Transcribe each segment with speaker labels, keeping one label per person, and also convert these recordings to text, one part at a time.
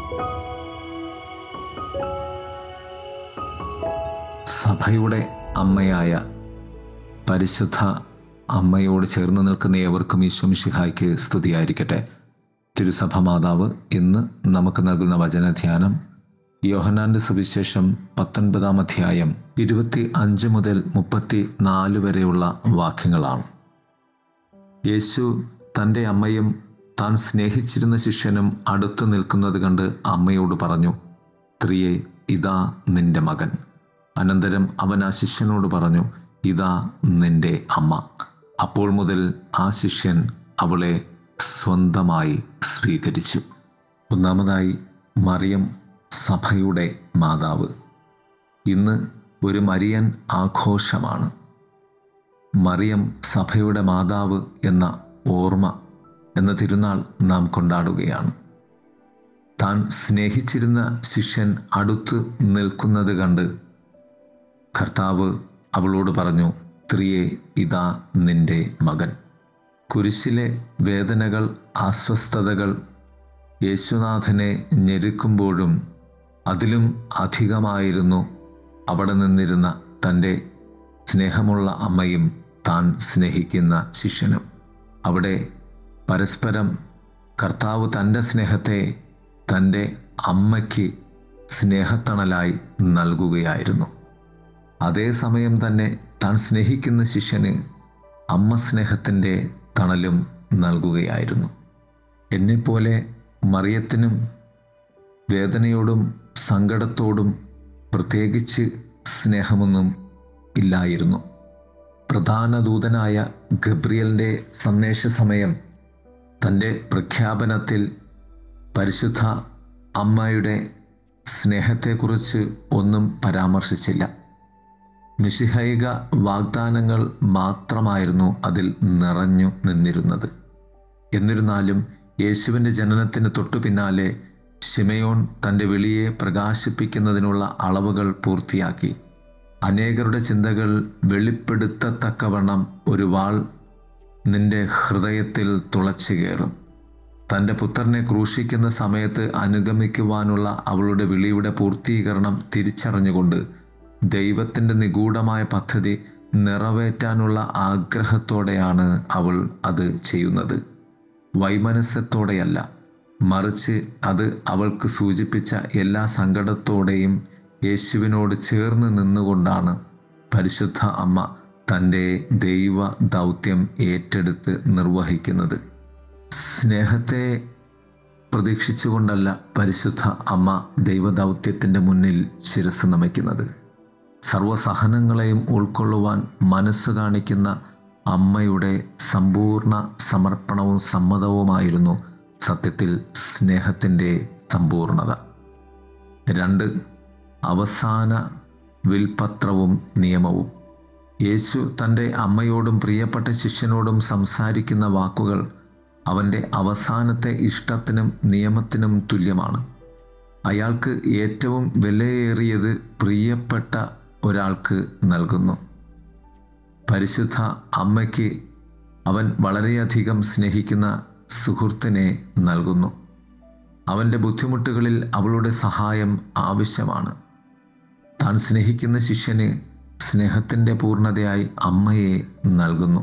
Speaker 1: സഭയുടെ അമ്മയായ പരിശുദ്ധ അമ്മയോട് ചേർന്ന് നിൽക്കുന്ന ഏവർക്കും ഈശ്വമിഷിഹായ്ക്ക് സ്തുതിയായിരിക്കട്ടെ തിരുസഭ മാതാവ് ഇന്ന് നമുക്ക് നൽകുന്ന വചനധ്യാനം യോഹനാന്റെ സുവിശേഷം പത്തൊൻപതാം അധ്യായം ഇരുപത്തി അഞ്ച് മുതൽ മുപ്പത്തി നാല് വരെയുള്ള വാക്യങ്ങളാണ് യേശു തൻ്റെ അമ്മയും താൻ സ്നേഹിച്ചിരുന്ന ശിഷ്യനും അടുത്തു നിൽക്കുന്നത് കണ്ട് അമ്മയോട് പറഞ്ഞു സ്ത്രീയെ ഇതാ നിന്റെ മകൻ അനന്തരം അവൻ ആ ശിഷ്യനോട് പറഞ്ഞു ഇതാ നിന്റെ അമ്മ അപ്പോൾ മുതൽ ആ ശിഷ്യൻ അവളെ സ്വന്തമായി സ്വീകരിച്ചു ഒന്നാമതായി മറിയം സഭയുടെ മാതാവ് ഇന്ന് ഒരു മരിയൻ ആഘോഷമാണ് മറിയം സഭയുടെ മാതാവ് എന്ന ഓർമ്മ എന്ന തിരുനാൾ നാം കൊണ്ടാടുകയാണ് താൻ സ്നേഹിച്ചിരുന്ന ശിഷ്യൻ അടുത്ത് നിൽക്കുന്നത് കണ്ട് കർത്താവ് അവളോട് പറഞ്ഞു സ്ത്രീയെ ഇതാ നിന്റെ മകൻ കുരിശിലെ വേദനകൾ അസ്വസ്ഥതകൾ യേശുനാഥനെ ഞെരുക്കുമ്പോഴും അതിലും അധികമായിരുന്നു അവിടെ നിന്നിരുന്ന തൻ്റെ സ്നേഹമുള്ള അമ്മയും താൻ സ്നേഹിക്കുന്ന ശിഷ്യനും അവിടെ പരസ്പരം കർത്താവ് തൻ്റെ സ്നേഹത്തെ തൻ്റെ അമ്മയ്ക്ക് സ്നേഹത്തണലായി നൽകുകയായിരുന്നു അതേസമയം തന്നെ താൻ സ്നേഹിക്കുന്ന ശിഷ്യന് അമ്മ സ്നേഹത്തിൻ്റെ തണലും നൽകുകയായിരുന്നു എന്നെപ്പോലെ മറിയത്തിനും വേദനയോടും സങ്കടത്തോടും പ്രത്യേകിച്ച് സ്നേഹമൊന്നും ഇല്ലായിരുന്നു പ്രധാന ദൂതനായ ഗബ്രിയലിൻ്റെ സന്ദേശ സമയം തൻ്റെ പ്രഖ്യാപനത്തിൽ പരിശുദ്ധ അമ്മയുടെ സ്നേഹത്തെക്കുറിച്ച് ഒന്നും പരാമർശിച്ചില്ല മിഷിഹൈക വാഗ്ദാനങ്ങൾ മാത്രമായിരുന്നു അതിൽ നിറഞ്ഞു നിന്നിരുന്നത് എന്നിരുന്നാലും യേശുവിൻ്റെ ജനനത്തിന് തൊട്ടു പിന്നാലെ ഷിമയോൻ തൻ്റെ വിളിയെ പ്രകാശിപ്പിക്കുന്നതിനുള്ള അളവുകൾ പൂർത്തിയാക്കി അനേകരുടെ ചിന്തകൾ വെളിപ്പെടുത്തത്തക്കവണ്ണം ഒരു വാൾ നിന്റെ ഹൃദയത്തിൽ തുളച്ചു കയറും തൻ്റെ പുത്രനെ ക്രൂശിക്കുന്ന സമയത്ത് അനുഗമിക്കുവാനുള്ള അവളുടെ വിളിയുടെ പൂർത്തീകരണം തിരിച്ചറിഞ്ഞുകൊണ്ട് ദൈവത്തിൻ്റെ നിഗൂഢമായ പദ്ധതി നിറവേറ്റാനുള്ള ആഗ്രഹത്തോടെയാണ് അവൾ അത് ചെയ്യുന്നത് വൈമനസ്യത്തോടെയല്ല മറിച്ച് അത് അവൾക്ക് സൂചിപ്പിച്ച എല്ലാ സങ്കടത്തോടെയും യേശുവിനോട് ചേർന്ന് നിന്നുകൊണ്ടാണ് പരിശുദ്ധ അമ്മ തൻ്റെ ദൈവ ദൗത്യം ഏറ്റെടുത്ത് നിർവഹിക്കുന്നത് സ്നേഹത്തെ പ്രതീക്ഷിച്ചുകൊണ്ടല്ല പരിശുദ്ധ അമ്മ ദൈവദൗത്യത്തിൻ്റെ മുന്നിൽ ശിരസ് നമിക്കുന്നത് സർവസഹനങ്ങളെയും ഉൾക്കൊള്ളുവാൻ മനസ്സ് കാണിക്കുന്ന അമ്മയുടെ സമ്പൂർണ്ണ സമർപ്പണവും സമ്മതവുമായിരുന്നു സത്യത്തിൽ സ്നേഹത്തിൻ്റെ സമ്പൂർണത രണ്ട് അവസാന വിൽപത്രവും നിയമവും യേശു തൻ്റെ അമ്മയോടും പ്രിയപ്പെട്ട ശിഷ്യനോടും സംസാരിക്കുന്ന വാക്കുകൾ അവൻ്റെ അവസാനത്തെ ഇഷ്ടത്തിനും നിയമത്തിനും തുല്യമാണ് അയാൾക്ക് ഏറ്റവും വിലയേറിയത് പ്രിയപ്പെട്ട ഒരാൾക്ക് നൽകുന്നു പരിശുദ്ധ അമ്മയ്ക്ക് അവൻ വളരെയധികം സ്നേഹിക്കുന്ന സുഹൃത്തിനെ നൽകുന്നു അവൻ്റെ ബുദ്ധിമുട്ടുകളിൽ അവളുടെ സഹായം ആവശ്യമാണ് താൻ സ്നേഹിക്കുന്ന ശിഷ്യന് സ്നേഹത്തിൻ്റെ പൂർണ്ണതയായി അമ്മയെ നൽകുന്നു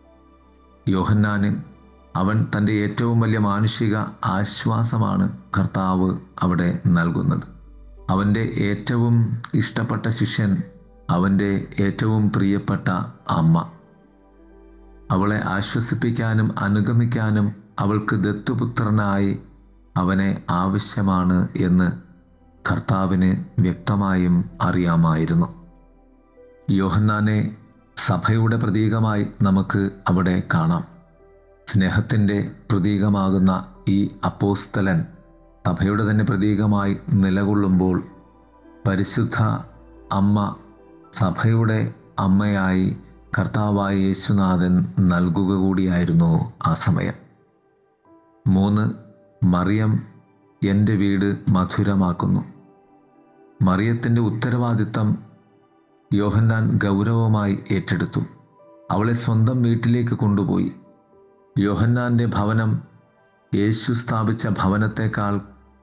Speaker 1: യോഹന്നാന് അവൻ തൻ്റെ ഏറ്റവും വലിയ മാനുഷിക ആശ്വാസമാണ് കർത്താവ് അവിടെ നൽകുന്നത് അവൻ്റെ ഏറ്റവും ഇഷ്ടപ്പെട്ട ശിഷ്യൻ അവൻ്റെ ഏറ്റവും പ്രിയപ്പെട്ട അമ്മ അവളെ ആശ്വസിപ്പിക്കാനും അനുഗമിക്കാനും അവൾക്ക് ദത്തുപുത്രനായി അവനെ ആവശ്യമാണ് എന്ന് കർത്താവിന് വ്യക്തമായും അറിയാമായിരുന്നു യോഹന്നാനെ സഭയുടെ പ്രതീകമായി നമുക്ക് അവിടെ കാണാം സ്നേഹത്തിൻ്റെ പ്രതീകമാകുന്ന ഈ അപ്പോസ്തലൻ സഭയുടെ തന്നെ പ്രതീകമായി നിലകൊള്ളുമ്പോൾ പരിശുദ്ധ അമ്മ സഭയുടെ അമ്മയായി കർത്താവായ യേശുനാഥൻ നൽകുക കൂടിയായിരുന്നു ആ സമയം മൂന്ന് മറിയം എൻ്റെ വീട് മധുരമാക്കുന്നു മറിയത്തിൻ്റെ ഉത്തരവാദിത്തം യോഹന്നാൻ ഗൗരവമായി ഏറ്റെടുത്തു അവളെ സ്വന്തം വീട്ടിലേക്ക് കൊണ്ടുപോയി യോഹന്നാൻ്റെ ഭവനം യേശു സ്ഥാപിച്ച ഭവനത്തേക്കാൾ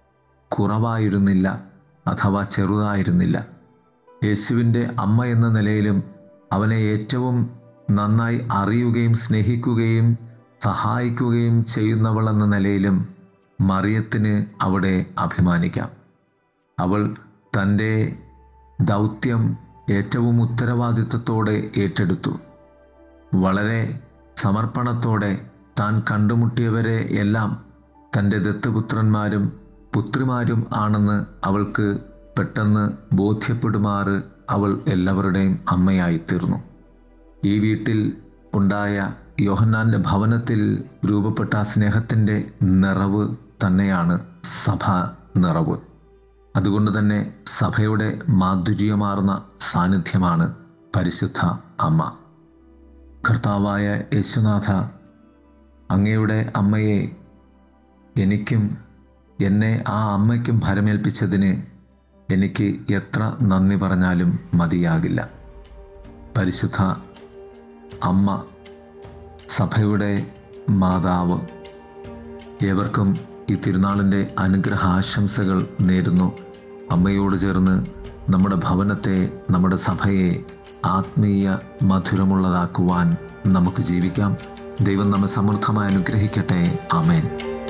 Speaker 1: കുറവായിരുന്നില്ല അഥവാ ചെറുതായിരുന്നില്ല യേശുവിൻ്റെ അമ്മ എന്ന നിലയിലും അവനെ ഏറ്റവും നന്നായി അറിയുകയും സ്നേഹിക്കുകയും സഹായിക്കുകയും ചെയ്യുന്നവൾ എന്ന നിലയിലും മറിയത്തിന് അവിടെ അഭിമാനിക്കാം അവൾ തൻ്റെ ദൗത്യം ഏറ്റവും ഉത്തരവാദിത്വത്തോടെ ഏറ്റെടുത്തു വളരെ സമർപ്പണത്തോടെ താൻ കണ്ടുമുട്ടിയവരെ എല്ലാം തൻ്റെ ദത്തുപുത്രന്മാരും പുത്രിമാരും ആണെന്ന് അവൾക്ക് പെട്ടെന്ന് ബോധ്യപ്പെടുമാറ് അവൾ എല്ലാവരുടെയും അമ്മയായി തീർന്നു ഈ വീട്ടിൽ ഉണ്ടായ യോഹന്നാൻ്റെ ഭവനത്തിൽ രൂപപ്പെട്ട ആ സ്നേഹത്തിൻ്റെ നിറവ് തന്നെയാണ് സഭ നിറവ് അതുകൊണ്ട് തന്നെ സഭയുടെ മാധുര്യമാർന്ന സാന്നിധ്യമാണ് പരിശുദ്ധ അമ്മ കർത്താവായ യേശുനാഥ അങ്ങയുടെ അമ്മയെ എനിക്കും എന്നെ ആ അമ്മയ്ക്കും ഭരമേൽപ്പിച്ചതിന് എനിക്ക് എത്ര നന്ദി പറഞ്ഞാലും മതിയാകില്ല പരിശുദ്ധ അമ്മ സഭയുടെ മാതാവ് ഏവർക്കും ഈ തിരുനാളിൻ്റെ അനുഗ്രഹാശംസകൾ നേരുന്നു അമ്മയോട് ചേർന്ന് നമ്മുടെ ഭവനത്തെ നമ്മുടെ സഭയെ ആത്മീയ മധുരമുള്ളതാക്കുവാൻ നമുക്ക് ജീവിക്കാം ദൈവം നമ്മെ സമൃദ്ധമായി അനുഗ്രഹിക്കട്ടെ ആമേൻ